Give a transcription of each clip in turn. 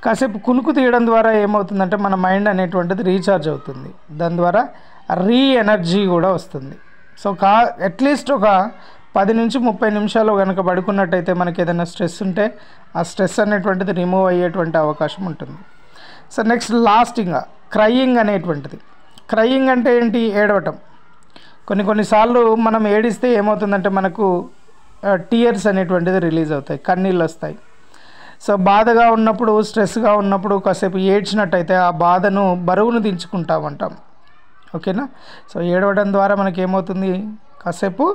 కాసేపు కునుకు తీయడం ద్వారా ఏమవుతుందంటే మన మైండ్ అనేటువంటిది రీఛార్జ్ అవుతుంది దాని ద్వారా రీ ఎనర్జీ కూడా వస్తుంది సో కా అట్లీస్ట్ ఒక పది నుంచి ముప్పై నిమిషాలు కనుక పడుకున్నట్టయితే మనకి ఏదైనా స్ట్రెస్ ఉంటే ఆ స్ట్రెస్ అనేటువంటిది రిమూవ్ అయ్యేటువంటి అవకాశం ఉంటుంది సో నెక్స్ట్ లాస్ట్ ఇంకా క్రయింగ్ అనేటువంటిది క్రయింగ్ అంటే ఏంటి ఏడవటం కొన్ని కొన్నిసార్లు మనం ఏడిస్తే ఏమవుతుందంటే మనకు టీయర్స్ అనేటువంటిది రిలీజ్ అవుతాయి కన్నీళ్ళు వస్తాయి సో బాధగా ఉన్నప్పుడు స్ట్రెస్గా ఉన్నప్పుడు కాసేపు ఏడ్చినట్టయితే ఆ బాధను బరువును దించుకుంటామంటాం ఓకేనా సో ఏడవడం ద్వారా మనకి ఏమవుతుంది కాసేపు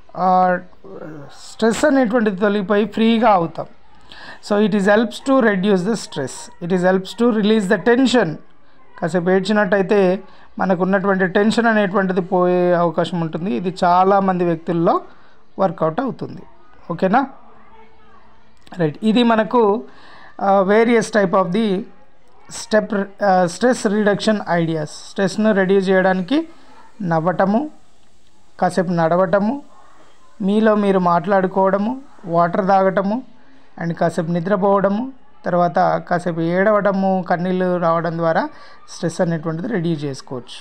స్ట్రెస్ అనేటువంటిది తొలగిపోయి ఫ్రీగా అవుతాం so it is helps to reduce the stress it is helps to release the tension కాసేపు ఏడ్చినట్టయితే మనకు ఉన్నటువంటి టెన్షన్ అనేటువంటిది పోయే అవకాశం ఉంటుంది ఇది చాలామంది వ్యక్తుల్లో వర్కౌట్ అవుతుంది ఓకేనా రైట్ ఇది మనకు various type of the step stress reduction ideas స్ట్రెస్ను రెడ్యూస్ చేయడానికి నవ్వటము కాసేపు నడవటము మీలో మీరు మాట్లాడుకోవడము వాటర్ తాగటము అండ్ కాసేపు నిద్రపోవడము తర్వాత కాసేపు ఏడవడము కన్నీళ్ళు రావడం ద్వారా స్ట్రెస్ అనేటువంటిది రెడ్యూస్ చేసుకోవచ్చు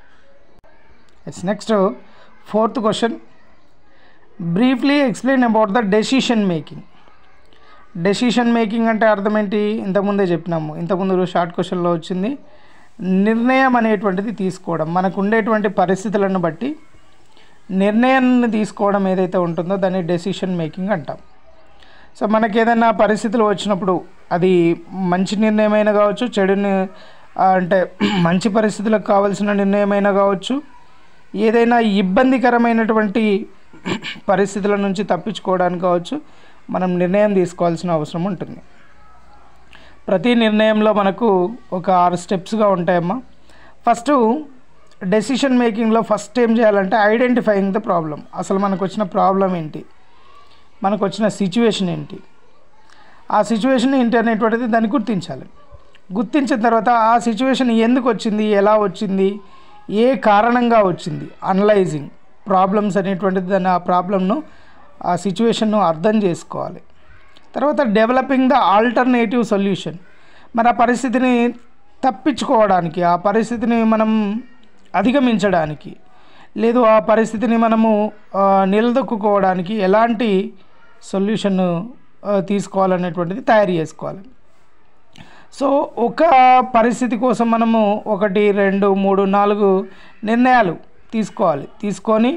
it's next fourth question briefly explain about the decision making decision making అంటే అర్థం ఏంటి ఇంతకుముందే చెప్పినాము ఇంతకుముందు షార్ట్ క్వశ్చన్లో వచ్చింది నిర్ణయం అనేటువంటిది తీసుకోవడం మనకు ఉండేటువంటి పరిస్థితులను బట్టి నిర్ణయాన్ని తీసుకోవడం ఏదైతే ఉంటుందో దాన్ని డెసిషన్ మేకింగ్ అంటాం సో మనకి ఏదైనా పరిస్థితులు వచ్చినప్పుడు అది మంచి నిర్ణయమైనా కావచ్చు చెడుని అంటే మంచి పరిస్థితులకు కావాల్సిన నిర్ణయమైనా కావచ్చు ఏదైనా ఇబ్బందికరమైనటువంటి పరిస్థితుల నుంచి తప్పించుకోవడానికి కావచ్చు మనం నిర్ణయం తీసుకోవాల్సిన అవసరం ఉంటుంది ప్రతి నిర్ణయంలో మనకు ఒక ఆరు స్టెప్స్గా ఉంటాయమ్మా ఫస్ట్ డెసిషన్ మేకింగ్లో ఫస్ట్ ఏం చేయాలంటే ఐడెంటిఫైయింగ్ ద ప్రాబ్లం అసలు మనకు వచ్చిన ప్రాబ్లం ఏంటి మనకు వచ్చిన సిచ్యువేషన్ ఏంటి ఆ సిచ్యువేషన్ ఏంటి అనేటువంటిది దాన్ని గుర్తించాలి గుర్తించిన తర్వాత ఆ సిచ్యువేషన్ ఎందుకు వచ్చింది ఎలా వచ్చింది ఏ కారణంగా వచ్చింది అనలైజింగ్ ప్రాబ్లమ్స్ అనేటువంటిది దాన్ని ఆ ప్రాబ్లమ్ను ఆ సిచ్యువేషన్ను అర్థం చేసుకోవాలి తర్వాత డెవలపింగ్ ద ఆల్టర్నేటివ్ సొల్యూషన్ మరి ఆ పరిస్థితిని తప్పించుకోవడానికి ఆ పరిస్థితిని మనం అధిగమించడానికి లేదు ఆ పరిస్థితిని మనము నిలదొక్కుకోవడానికి ఎలాంటి సొల్యూషన్ తీసుకోవాలనేటువంటిది తయారు చేసుకోవాలి సో ఒక పరిస్థితి కోసం మనము ఒకటి రెండు మూడు నాలుగు నిర్ణయాలు తీసుకోవాలి తీసుకొని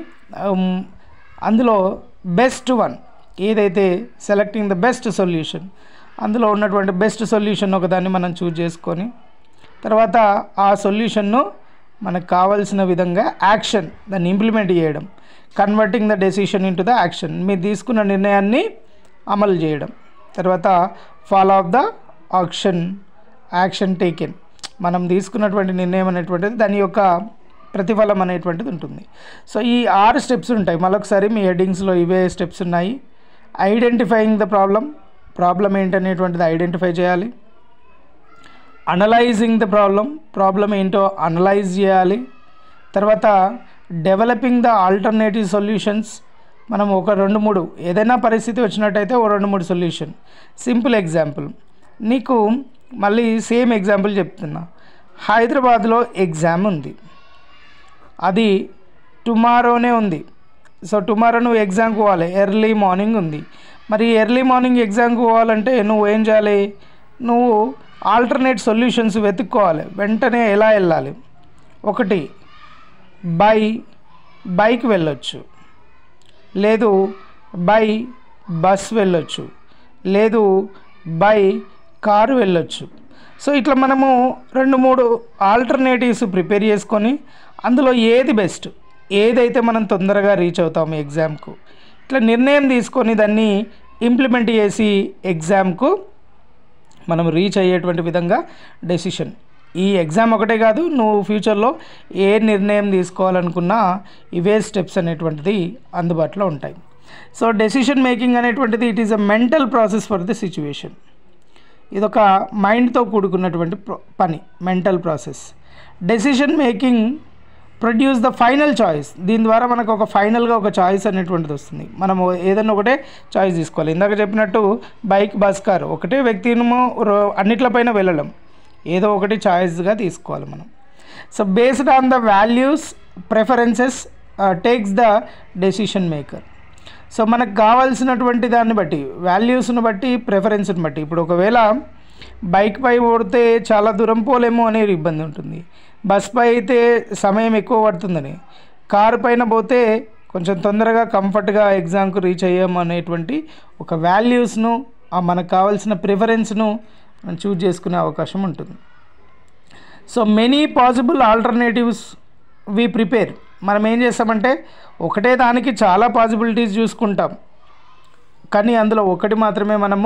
అందులో బెస్ట్ వన్ ఏదైతే సెలెక్టింగ్ ద బెస్ట్ సొల్యూషన్ అందులో ఉన్నటువంటి బెస్ట్ సొల్యూషన్ ఒకదాన్ని మనం చూజ్ చేసుకొని తర్వాత ఆ సొల్యూషన్ను మనకు కావాల్సిన విధంగా యాక్షన్ దాన్ని ఇంప్లిమెంట్ చేయడం converting the decision into the action మీరు తీసుకున్న నిర్ణయాన్ని అమలు చేయడం తర్వాత follow of the action action taken మనం తీసుకున్నటువంటి నిర్ణయం అనేటువంటిది దాని యొక్క ప్రతిఫలం అనేటువంటిది ఉంటుంది సో ఈ ఆరు స్టెప్స్ ఉంటాయి మరొకసారి మీ హెడ్డింగ్స్లో ఇవే స్టెప్స్ ఉన్నాయి ఐడెంటిఫైయింగ్ ద ప్రాబ్లం ప్రాబ్లం ఏంటనేటువంటిది ఐడెంటిఫై చేయాలి అనలైజింగ్ ద ప్రాబ్లం ప్రాబ్లం ఏంటో అనలైజ్ చేయాలి తర్వాత డెవలపింగ్ ద ఆల్టర్నేటివ్ సొల్యూషన్స్ మనం ఒక రెండు మూడు ఏదైనా పరిస్థితి వచ్చినట్టయితే ఓ రెండు మూడు సొల్యూషన్ సింపుల్ ఎగ్జాంపుల్ నీకు మళ్ళీ సేమ్ ఎగ్జాంపుల్ చెప్తున్నా హైదరాబాద్లో ఎగ్జామ్ ఉంది అది టుమారోనే ఉంది సో టుమారో నువ్వు ఎగ్జామ్కి పోవాలి ఎర్లీ మార్నింగ్ ఉంది మరి ఎర్లీ మార్నింగ్ ఎగ్జామ్కి పోవాలంటే నువ్వు ఏం చేయాలి నువ్వు ఆల్టర్నేట్ సొల్యూషన్స్ వెతుక్కోవాలి వెంటనే ఎలా వెళ్ళాలి ఒకటి బై బైక్ వెళ్ళొచ్చు లేదు బై బస్ వెళ్ళొచ్చు లేదు బై కారు వెళ్ళొచ్చు సో ఇట్లా మనము రెండు మూడు ఆల్టర్నేటివ్స్ ప్రిపేర్ చేసుకొని అందులో ఏది బెస్ట్ ఏదైతే మనం తొందరగా రీచ్ అవుతాము ఎగ్జామ్కు ఇట్లా నిర్ణయం తీసుకొని దాన్ని ఇంప్లిమెంట్ చేసి ఎగ్జామ్కు మనం రీచ్ అయ్యేటువంటి విధంగా డెసిషన్ ఈ ఎగ్జామ్ ఒకటే కాదు నువ్వు ఫ్యూచర్లో ఏ నిర్ణయం తీసుకోవాలనుకున్నా ఇవే స్టెప్స్ అనేటువంటిది అందుబాటులో ఉంటాయి సో డెసిషన్ మేకింగ్ అనేటువంటిది it is a mental process for the situation ఇదొక మైండ్తో కూడుకున్నటువంటి పని mental process decision making produce the final choice దీని ద్వారా మనకు ఒక ఫైనల్గా ఒక చాయిస్ అనేటువంటిది వస్తుంది మనము ఏదైనా ఒకటే చాయిస్ తీసుకోవాలి ఇందాక చెప్పినట్టు బైక్ బస్ కార్ ఒకటే వ్యక్తిను అన్నిట్లపైన వెళ్ళడం ఏదో ఒకటి చాయిస్గా తీసుకోవాలి మనం so based on the values preferences takes the decision maker so మనకు కావాల్సినటువంటి దాన్ని బట్టి వాల్యూస్ని బట్టి ప్రిఫరెన్స్ని బట్టి ఇప్పుడు ఒకవేళ బైక్ పై పోతే చాలా దూరం పోలేము అనే ఇబ్బంది ఉంటుంది బస్ పై అయితే సమయం ఎక్కువ పడుతుందని కారు పైన పోతే కొంచెం తొందరగా కంఫర్ట్గా ఎగ్జామ్కు రీచ్ అయ్యాము అనేటువంటి ఒక వాల్యూస్ను ఆ మనకు కావాల్సిన ప్రిఫరెన్స్ను మనం చూజ్ చేసుకునే అవకాశం ఉంటుంది so many possible alternatives we prepare మనం ఏం చేస్తామంటే ఒకటే దానికి చాలా పాసిబిలిటీస్ చూసుకుంటాం కానీ అందులో ఒకటి మాత్రమే మనము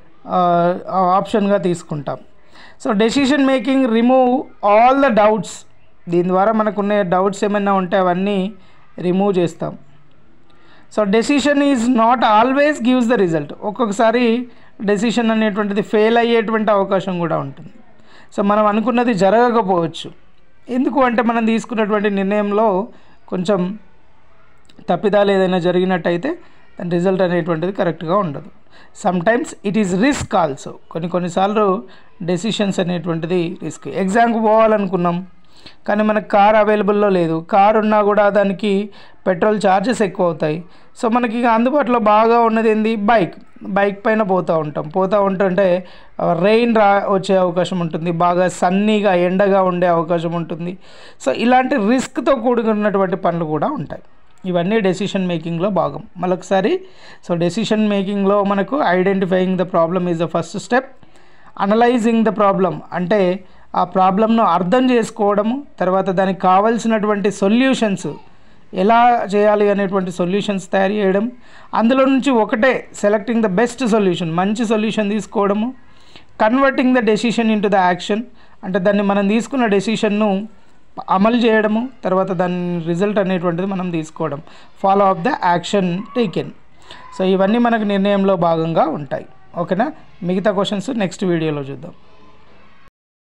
ఆప్షన్గా తీసుకుంటాం so decision making remove all the doubts దీని ద్వారా మనకున్న డౌట్స్ ఏమైనా ఉంటే అవన్నీ రిమూవ్ చేస్తాం so decision is not always gives the result ఒక్కొక్కసారి డెసిషన్ అనేటువంటిది ఫెయిల్ అయ్యేటువంటి అవకాశం కూడా ఉంటుంది సో మనం అనుకున్నది జరగకపోవచ్చు ఎందుకు అంటే మనం తీసుకున్నటువంటి నిర్ణయంలో కొంచెం తప్పిదాలు ఏదైనా జరిగినట్టయితే దాని రిజల్ట్ అనేటువంటిది కరెక్ట్గా ఉండదు sometimes it is risk also కొన్ని కొన్నిసార్లు డెసిషన్స్ అనేటువంటిది రిస్క్ ఎగ్జామ్కి పోవాలనుకున్నాం కానీ మనకు కార్ అవైలబుల్లో లేదు కార్ ఉన్నా కూడా దానికి పెట్రోల్ ఛార్జెస్ ఎక్కువ అవుతాయి సో మనకి ఇక అందుబాటులో బాగా ఉన్నది ఏంది బైక్ బైక్ పైన పోతూ ఉంటాం పోతూ ఉంటుంటే రెయిన్ రా వచ్చే అవకాశం ఉంటుంది బాగా సన్నీగా ఎండగా ఉండే అవకాశం ఉంటుంది సో ఇలాంటి రిస్క్తో కూడుకున్నటువంటి పనులు కూడా ఉంటాయి ఇవన్నీ డెసిషన్ మేకింగ్లో భాగం మరొకసారి సో డెసిషన్ మేకింగ్లో మనకు identifying the problem is the first step analysing the problem అంటే ఆ ప్రాబ్లంను అర్థం చేసుకోవడము తర్వాత దానికి కావలసినటువంటి సొల్యూషన్స్ ఎలా చేయాలి అనేటువంటి సొల్యూషన్స్ తయారు చేయడం అందులో నుంచి ఒకటే సెలెక్టింగ్ ద బెస్ట్ సొల్యూషన్ మంచి సొల్యూషన్ తీసుకోవడము converting the decision into the action అంటే దాన్ని మనం తీసుకున్న డెసిషన్ను అమలు చేయడము తర్వాత దాని రిజల్ట్ అనేటువంటిది మనం తీసుకోవడం follow up the action taken so ఇవన్నీ మనకు నిర్ణయంలో భాగంగా ఉంటాయి ఓకేనా మిగతా క్వశ్చన్స్ నెక్స్ట్ వీడియోలో చూద్దాం